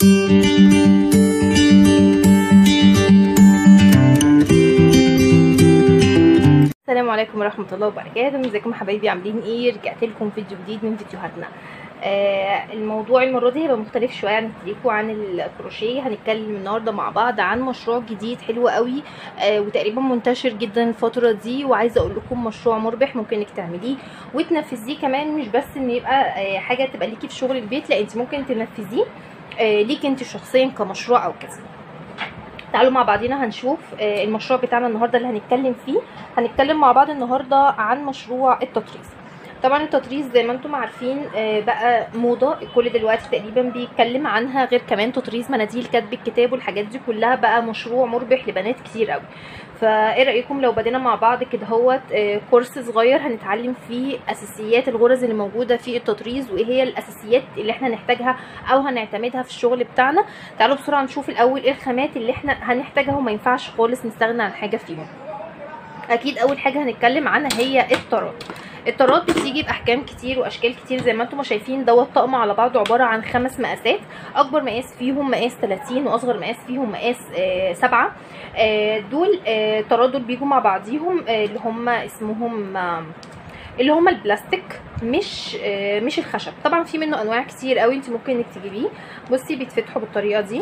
السلام عليكم ورحمة الله وبركاته ازيكم حبايبي عاملين ايه رجعت لكم فيديو جديد من فيديوهاتنا آه الموضوع المرة دي هيبقى مختلف شوية عن التريكو عن الكروشيه هنتكلم النهاردة مع بعض عن مشروع جديد حلو قوي آه وتقريبا منتشر جدا الفترة دي وعايزة اقول لكم مشروع مربح ممكن انك تعمليه وتنفذيه كمان مش بس ان يبقى آه حاجة تبقى ليكي في شغل البيت لا انت ممكن تنفذيه آه ليكي انت شخصيا كمشروع او كذا تعالوا مع بعضينا هنشوف المشروع بتاعنا النهارده اللي هنتكلم فيه هنتكلم مع بعض النهارده عن مشروع التطريز طبعا التطريز زي ما انتم عارفين بقى موضه الكل دلوقتي تقريبا بيتكلم عنها غير كمان تطريز مناديل كتب الكتاب والحاجات دي كلها بقى مشروع مربح لبنات كتير قوي فايه رايكم لو بدينا مع بعض كده هوت كورس صغير هنتعلم فيه اساسيات الغرز اللي موجوده في التطريز وايه هي الاساسيات اللي احنا نحتاجها او هنعتمدها في الشغل بتاعنا تعالوا بسرعه نشوف الاول ايه الخامات اللي احنا هنحتاجها وما ينفعش خالص نستغنى عن حاجه فيهم اكيد اول حاجه هنتكلم عنها هي الطرات الطرات بتيجي باحجام كتير واشكال كتير زي ما انتم شايفين دوت طقم على بعضه عباره عن خمس مقاسات اكبر مقاس فيهم مقاس 30 واصغر مقاس فيهم مقاس آه 7 آه دول آه طرات دول بيجوا مع بعضيهم آه اللي هم اسمهم آه اللي هما البلاستيك مش آه مش الخشب طبعا في منه انواع كتير قوي انت ممكن انك تجيبيه بصي بيتفتحوا بالطريقه دي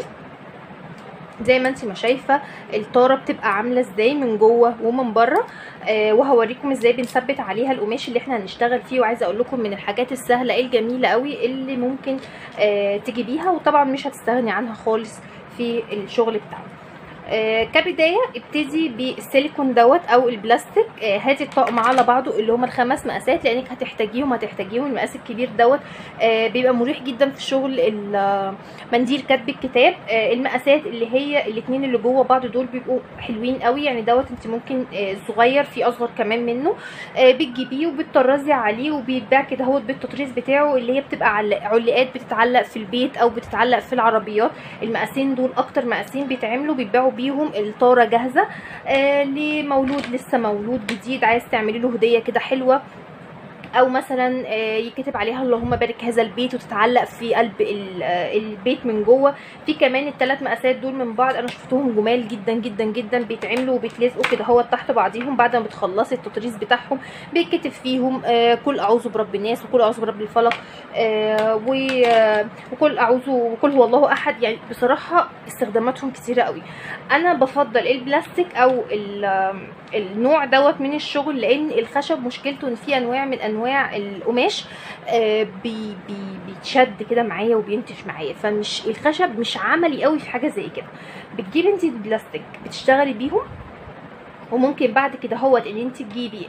زي ما انت ما شايفه الطاره بتبقى عامله ازاي من جوه ومن بره آه وهوريكم ازاي بنثبت عليها القماش اللي احنا هنشتغل فيه وعايزه اقول لكم من الحاجات السهله الجميله قوي اللي ممكن آه تجيبيها وطبعا مش هتستغني عنها خالص في الشغل بتاعنا آه كبدايه ابتدي بالسيليكون دوت او البلاستيك آه هاتي الطقم على بعضه اللي هما الخمس مقاسات لانك هتحتاجيهم هتحتاجيهم المقاس الكبير دوت آه بيبقى مريح جدا في شغل منديل كتب الكتاب آه المقاسات اللي هي الاثنين اللي جوه بعض دول بيبقوا حلوين قوي يعني دوت انت ممكن آه صغير في اصغر كمان منه آه بتجيبيه وبتطرزي عليه وبيتباع كده هو بالتطريز بتاعه اللي هي بتبقى علقات بتتعلق في البيت او بتتعلق في العربيات المقاسين دول اكتر مقاسين بيتعملوا بيتباعوا بيهم الطاره جاهزه آه لمولود لسه مولود جديد عايز تعملي له هديه كده حلوه او مثلا يكتب عليها اللهم بارك هذا البيت وتتعلق في قلب البيت من جوه في كمان الثلاث مقاسات دول من بعض انا شفتهم جمال جدا جدا جدا بيتعملوا وبيتلزقوا كده هو تحت بعضيهم بعد ما بتخلصي التطريز بتاعهم بيتكتب فيهم كل اعوذ برب الناس وكل اعوذ برب الفلق وكل اعوذ وكل هو الله احد يعني بصراحه استخداماتهم كتيره قوي انا بفضل البلاستيك او النوع دوت من الشغل لان الخشب مشكلته ان في انواع من انواع انواع القماش آه بي بي بيتشد كده معايا وبينتش معايا فمش الخشب مش عملي قوي في حاجه زي كده بتجيبي انت البلاستيك بتشتغلي بيهم وممكن بعد كده هو ان انت تجيبي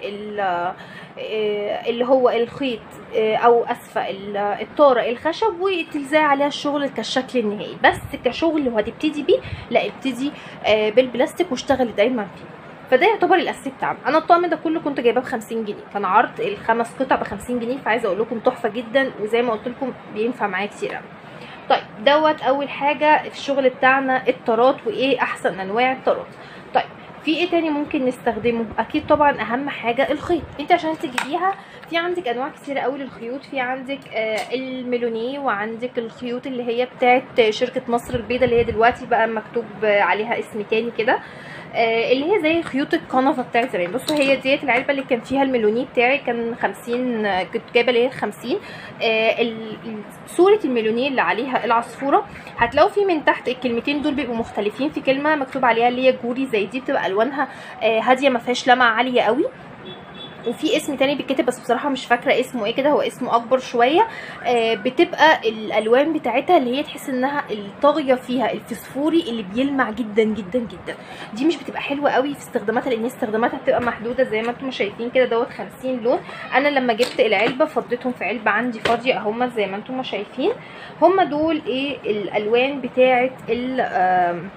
اللي هو الخيط او اسفه الطاره الخشب وتلزقي عليها الشغل كالشكل النهائي بس كشغل وهتبتدي بيه لا ابتدي بالبلاستيك واشتغلي دايما فيه فده يعتبر الاساسي بتاعنا انا الطقم ده كله كنت جايباه ب 50 جنيه كان عرض الخمس قطع ب 50 جنيه فعايزه اقول لكم تحفه جدا وزي ما قلت لكم بينفع معايا كتير قوي طيب دوت اول حاجه في الشغل بتاعنا الطارات وايه احسن انواع الطارات طيب في ايه تاني ممكن نستخدمه اكيد طبعا اهم حاجه الخيط انت عشان تجيبيها في عندك انواع كتيره قوي للخيوط في عندك آه الميلونيه وعندك الخيوط اللي هي بتاعت شركه مصر البيضاء اللي هي دلوقتي بقى مكتوب عليها اسم تاني كده آه اللي هي زي خيوط الكنفه بتاعت زمان بصوا هي ديت العلبه اللي كان فيها الميلونيه بتاعي كان 50 آه كنت جايبه اللي هي 50 آه صوره الميلونيه اللي عليها العصفوره هتلاقوا في من تحت الكلمتين دول بيبقوا مختلفين في كلمه مكتوب عليها اللي هي جوري زي دي بتبقى الوانها هاديه ما فيهاش لمعه عاليه قوي وفي اسم تاني بيتكتب بس بصراحه مش فاكره اسمه ايه كده هو اسمه اكبر شويه آه بتبقى الالوان بتاعتها اللي هي تحس انها الطاغيه فيها الفسفوري اللي بيلمع جدا جدا جدا دي مش بتبقى حلوه قوي في استخداماتها لان استخداماتها بتبقى محدوده زي ما انتم شايفين كده دوت 50 لون انا لما جبت العلبه فضيتهم في علبه عندي فاضيه اهم زي ما انتم شايفين هم دول ايه الالوان بتاعه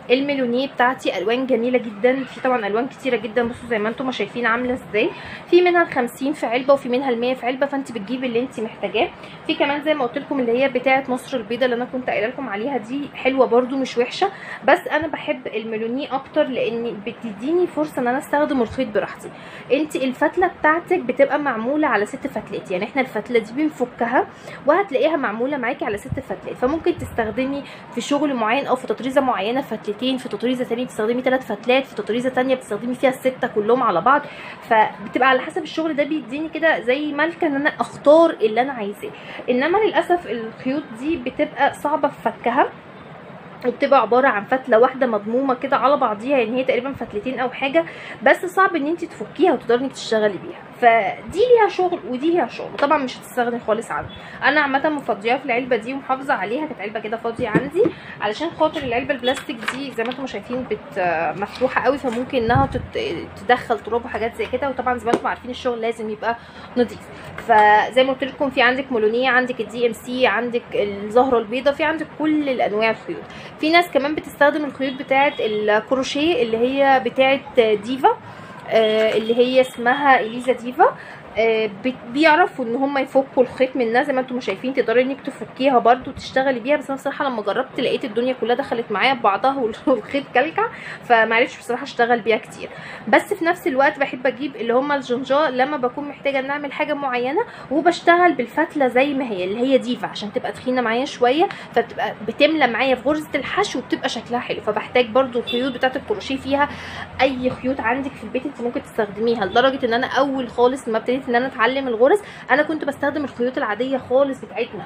الميلونيه بتاعتي الوان جميله جدا في طبعا الوان كتيره جدا بصوا زي ما انتم شايفين عامله ازاي في منها منها 50 في علبه وفي منها ال 100 في علبه فانت بتجيبي اللي انت محتاجاه في كمان زي ما قلت لكم اللي هي بتاعه مصر البيضاء اللي انا كنت قايله لكم عليها دي حلوه برده مش وحشه بس انا بحب الميلوني اكتر لان بتديني فرصه ان انا استخدم الخيط براحتي انت الفتله بتاعتك بتبقى معموله على ست فتلات يعني احنا الفتله دي بنفكها وهتلاقيها معموله معاكي على ست فتلات فممكن تستخدمي في شغل معين او في تطريزه معينه فتلتين في تطريزه ثانيه تستخدمي ثلاث فتلات في تطريزه ثانيه بتستخدمي فيها السته كلهم على بعض فبتبقى على حسب الشغل ده بيديني كده زي ملكه ان انا اختار اللي انا عايزاه انما للاسف الخيوط دي بتبقى صعبه في فكها وبتبقى عباره عن فتله واحده مضمومه كده على بعضيها يعني هي تقريبا فتلتين او حاجه بس صعب ان انت تفكيها وتقدري انك تشتغلي بيها فدي ليها شغل ودي ليها شغل طبعا مش هتستغني خالص عنها انا عامه مفضياها في العلبه دي ومحافظه عليها كانت علبه كده فاضيه عندي علشان خاطر العلبه البلاستيك دي زي ما انتم شايفين بت مفتوحه قوي فممكن انها تت... تدخل تراب وحاجات زي كده وطبعا زي ما انتم عارفين الشغل لازم يبقى نظيف فزي ما قلت لكم في عندك مولونيه عندك الدي ام سي عندك الزهره البيضاء في عندك كل الانواع الخيوط في ناس كمان بتستخدم الخيوط بتاعه الكروشيه اللي هي بتاعه ديفا آه اللي هي اسمها اليزا ديفا آه بيعرفوا ان هم يفكوا الخيط منها زي ما انتم شايفين تقدري انك تفكيها برده وتشتغلي بيها بس انا بصراحه لما جربت لقيت الدنيا كلها دخلت معايا ببعضها والخيط كلكع فمعرفتش بصراحه اشتغل بيها كتير بس في نفس الوقت بحب اجيب اللي هم الجنجا لما بكون محتاجه ان اعمل حاجه معينه وبشتغل بالفتله زي ما هي اللي هي ديفا عشان تبقى تخينه معايا شويه فبتبقى بتملى معايا في غرزه الحشو وبتبقى شكلها حلو فبحتاج برده الخيوط بتاعه الكروشيه فيها اي خيوط عندك في البيت انت ممكن تستخدميها لدرجه ان انا اول خالص ما ابتديت ان انا اتعلم الغرز انا كنت بستخدم الخيوط العاديه خالص بتاعتنا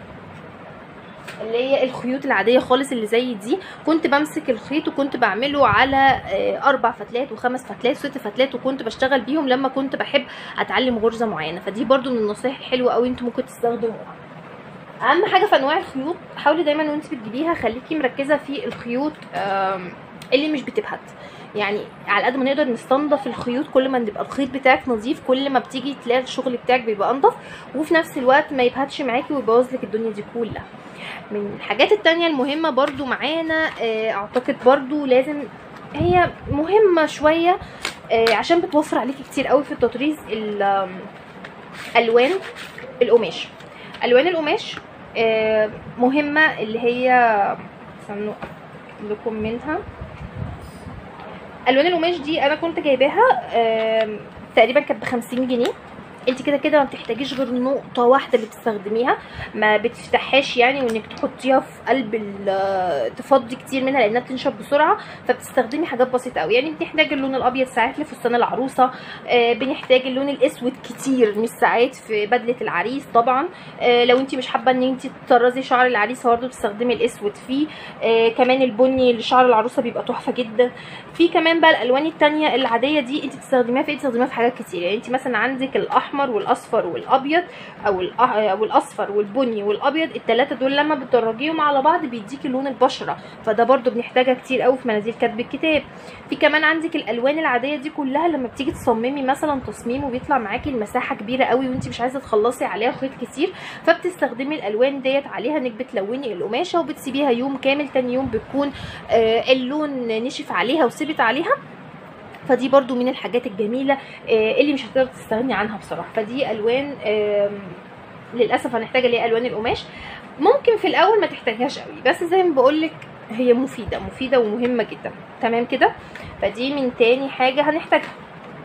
اللي هي الخيوط العاديه خالص اللي زي دي كنت بمسك الخيط وكنت بعمله على اربع فتلات وخمس فتلات وست فتلات وكنت بشتغل بيهم لما كنت بحب اتعلم غرزه معينه فدي برده من النصايح الحلوه قوي انتوا ممكن تستخدموها اهم حاجه في انواع الخيوط حاولي دايما وانت بتجيبيها خليكي مركزه في الخيوط اللي مش بتبهت يعني على قد ما نقدر نستنضف الخيوط كل ما يبقى الخيط بتاعك نظيف كل ما بتيجي تلاقي الشغل بتاعك بيبقى انضف وفي نفس الوقت ما يبهتش معاكي ويبوظ لك الدنيا دي كلها من الحاجات التانية المهمة برضو معانا اعتقد برضو لازم هي مهمة شوية عشان بتوفر عليكي كتير قوي في التطريز الوان القماش الوان القماش مهمة اللي هي استنوا لكم منها الوان القماش دي انا كنت جايباها تقريبا كانت ب 50 جنيه انت كده كده ما بتحتاجيش غير نقطه واحده اللي بتستخدميها ما بتفتحهاش يعني وانك تحطيها في قلب تفضي كتير منها لانها بتنشف بسرعه فبتستخدمي حاجات بسيطه قوي يعني بنحتاج اللون الابيض ساعات لفستان العروسه آه بنحتاج اللون الاسود كتير مش ساعات في بدله العريس طبعا آه لو انت مش حابه ان انت تطرزي شعر العريس برضه تستخدمي الاسود فيه آه كمان البني لشعر العروسه بيبقى تحفه جدا في كمان بقى الالوان التانية العاديه دي انت بتستخدميها في ايه بتستخدميها في حاجات كتير يعني انت مثلا عندك الاحمر الاحمر والاصفر والابيض او او الاصفر والبني والابيض الثلاثه دول لما بتدرجيهم على بعض بيديكي لون البشره فده برده بنحتاجها كتير قوي في مناديل كتب الكتاب في كمان عندك الالوان العاديه دي كلها لما بتيجي تصممي مثلا تصميم وبيطلع معاكي المساحه كبيره قوي وانت مش عايزه تخلصي عليها خيط كتير فبتستخدمي الالوان ديت عليها انك بتلوني القماشه وبتسيبيها يوم كامل تاني يوم بتكون آه اللون نشف عليها وثبت عليها فدي برضو من الحاجات الجميلة اللي مش هتقدر تستغني عنها بصراحة فدي ألوان للأسف هنحتاج اللي هي ألوان القماش ممكن في الأول ما تحتاجهاش قوي بس زي ما بقولك هي مفيدة مفيدة ومهمة جدا تمام كده فدي من تاني حاجة هنحتاجها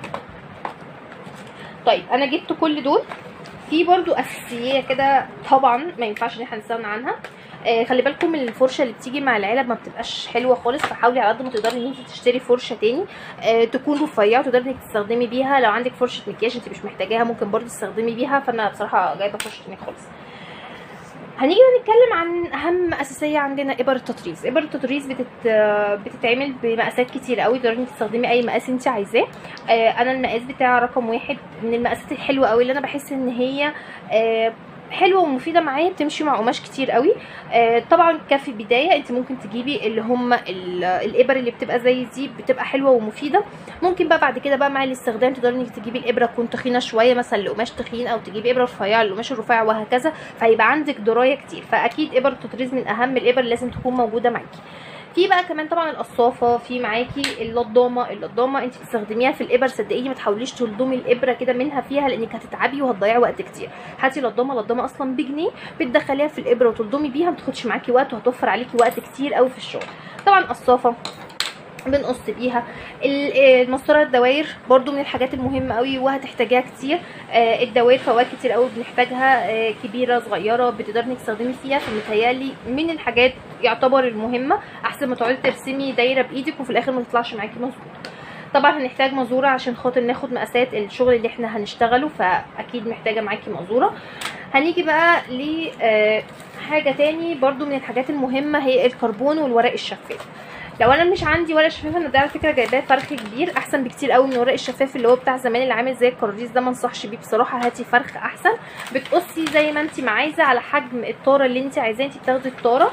طيب أنا جبت كل دول في برضو أساسية كده طبعا ما ينفعش ان احنا نستغنى عنها آه خلي بالكم من الفرشه اللي بتيجي مع العلب ما بتبقاش حلوه خالص فحاولي على قد ما تقدري ان انت تشتري فرشه تاني آه تكون رفيعه وتقدري انك تستخدمي بيها لو عندك فرشه مكياج انت مش محتاجاها ممكن برضو تستخدمي بيها فانا بصراحه جايبه فرشه تاني خالص هنيجي نتكلم عن اهم اساسيه عندنا ابر التطريز ابر التطريز بتت... بتتعمل بمقاسات كتير قوي تقدري انك تستخدمي اي مقاس انت عايزاه آه انا المقاس بتاعي رقم واحد من المقاسات الحلوه قوي اللي انا بحس ان هي آه حلوه ومفيده معايا بتمشي مع قماش كتير قوي آه طبعا كفي بدايه انت ممكن تجيبي اللي هم الابر اللي بتبقى زي دي بتبقى حلوه ومفيده ممكن بقى بعد كده بقى مع الاستخدام تقدري انك تجيبي الابره تكون تخينه شويه مثلا لقماش تخين او تجيبي ابره رفيعه للقماش الرفيع وهكذا فيبقى عندك درايه كتير فاكيد ابر التطريز من اهم الابر اللي لازم تكون موجوده معاكي في بقى كمان طبعا القصافه في معاكي اللضامه اللضامه انت بتستخدميها في الابر صدقيني ما تحاوليش تلضمي الابره كده منها فيها لانك هتتعبي وهتضيعي وقت كتير هاتي لضامه لضامه اصلا بجنيه بتدخليها في الابره وتلضمي بيها ما تاخدش معاكي وقت وهتوفر عليكي وقت كتير قوي في الشغل طبعا قصافه بنقص بيها المسطره الدوائر برضو من الحاجات المهمه قوي وهتحتاجيها كتير آه الدوائر فوائد كتير قوي بنحتاجها آه كبيره صغيره بتقدري انك تستخدمي فيها فمتهيالي من الحاجات يعتبر المهمه احسن ما تقعدي ترسمي دايره بايدك وفي الاخر ما تطلعش معاكي مظبوطه طبعا هنحتاج مزوره عشان خاطر ناخد مقاسات الشغل اللي احنا هنشتغله فاكيد محتاجه معاكي مزوره هنيجي بقى ل حاجه تاني برضو من الحاجات المهمه هي الكربون والورق الشفاف لو انا مش عندي ورق شفاف انا ده على فكره جايباه فرخ كبير احسن بكتير قوي من الورق الشفاف اللي هو بتاع زمان اللي عامل زي الكراريس ده ما انصحش بيه بصراحه هاتي فرخ احسن بتقصي زي ما انت ما عايزه على حجم الطاره اللي انت عايزاه انت بتاخدي الطاره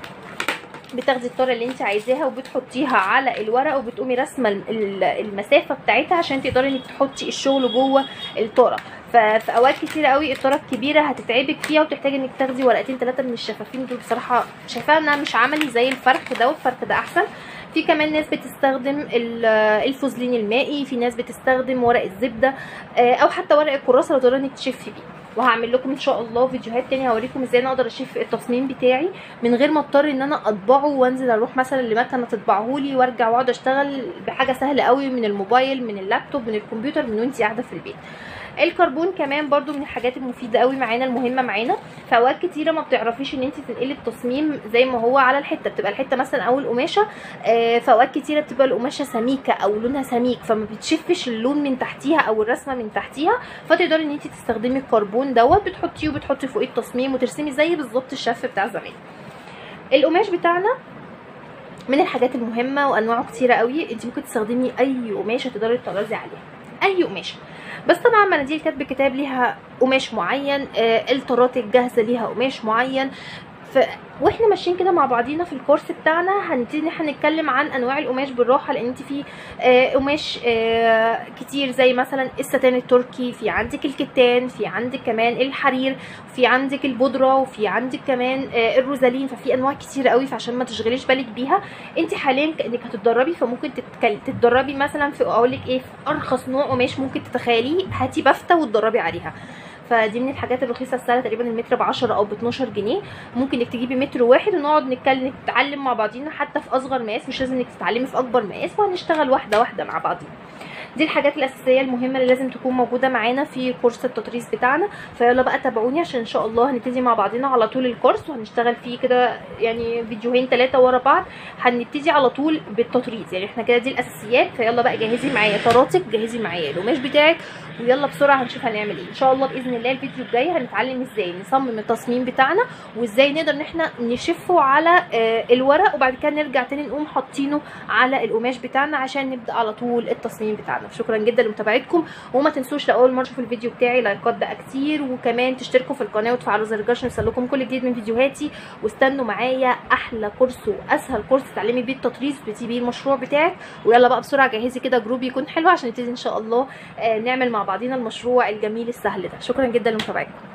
بتاخدي الطاره اللي انت عايزاها وبتحطيها على الورق وبتقومي راسمه المسافه بتاعتها عشان تقدري انك تحطي الشغل جوه الطاره ففي اوقات كتير قوي الطاره الكبيره هتتعبك فيها وتحتاجي انك تاخدي ورقتين ثلاثه من الشفافين دول بصراحه شايفاها انها مش عملي زي الفرخ ده والفرخ ده احسن في كمان ناس بتستخدم الفوزلين المائي في ناس بتستخدم ورق الزبده او حتى ورق الكراسه لو تقدري انك تشفي بيه وهعمل لكم ان شاء الله فيديوهات تانية هوريكم ازاي انا اقدر اشوف التصميم بتاعي من غير ما اضطر ان انا اطبعه وانزل اروح مثلا لمكنه تطبعه لي وارجع واقعد اشتغل بحاجه سهله قوي من الموبايل من اللابتوب من الكمبيوتر من وانتي قاعده في البيت الكربون كمان برضو من الحاجات المفيده قوي معانا المهمه معانا في اوقات كتيره ما بتعرفيش ان انت تنقلي التصميم زي ما هو على الحته بتبقى الحته مثلا او القماشه آه في اوقات كتيره بتبقى القماشه سميكه او لونها سميك فما بتشفش اللون من تحتيها او الرسمه من تحتيها فتقدري ان انت تستخدمي الكربون دوت بتحطيه وبتحطي فوقيه التصميم وترسمي زي بالظبط الشف بتاع زمان القماش بتاعنا من الحاجات المهمه وانواعه كتيره قوي انت ممكن تستخدمي اي قماشه تقدري تطرزي عليها اي قماشه بس طبعا مناديل كاتب كتاب ليها قماش معين آه الطرات الجاهزه ليها قماش معين ف... واحنا ماشيين كده مع بعضينا في الكورس بتاعنا هنبتدي ان احنا نتكلم عن انواع القماش بالراحه لان انت في آه قماش آه كتير زي مثلا الستان التركي في عندك الكتان في عندك كمان الحرير في عندك البودره وفي عندك كمان آه الروزالين ففي انواع كتير قوي فعشان ما تشغليش بالك بيها انت حاليا كانك هتتدربي فممكن تتكل... تتدربي مثلا في اقول لك ايه في ارخص نوع قماش ممكن تتخيليه هاتي بافته وتدربي عليها فدي من الحاجات الرخيصه السهله تقريبا المتر ب 10 او ب 12 جنيه ممكن انك تجيبي متر واحد ونقعد نتكلم نتعلم مع بعضينا حتى في اصغر مقاس مش لازم انك تتعلمي في اكبر مقاس وهنشتغل واحده واحده مع بعضينا دي الحاجات الاساسيه المهمه اللي لازم تكون موجوده معانا في كورس التطريز بتاعنا فيلا بقى تابعوني عشان ان شاء الله هنبتدي مع بعضنا على طول الكورس وهنشتغل فيه كده يعني فيديوهين ثلاثه ورا بعض هنبتدي على طول بالتطريز يعني احنا كده دي الاساسيات فيلا بقى جهزي معايا طراتك جهزي معايا القماش بتاعك ويلا بسرعه هنشوف هنعمل ايه ان شاء الله باذن الله الفيديو الجاي هنتعلم ازاي نصمم التصميم بتاعنا وازاي نقدر ان احنا نشفه على الورق وبعد كده نرجع تاني نقوم حاطينه على القماش بتاعنا عشان نبدا على طول التصميم بتاعنا شكرا جدا لمتابعتكم وما تنسوش لاول مره تشوفوا الفيديو بتاعي لايكات بقى كتير وكمان تشتركوا في القناه وتفعلوا زر الجرس عشان يوصلكم كل جديد من فيديوهاتي واستنوا معايا احلى كورس واسهل كورس تتعلمي بيه التطريز وتبتدي بيه المشروع بتاعك ويلا بقى بسرعه جهزي كده جروب يكون حلو عشان نبتدي ان شاء الله نعمل مع بعضينا المشروع الجميل السهل ده شكرا جدا لمتابعتكم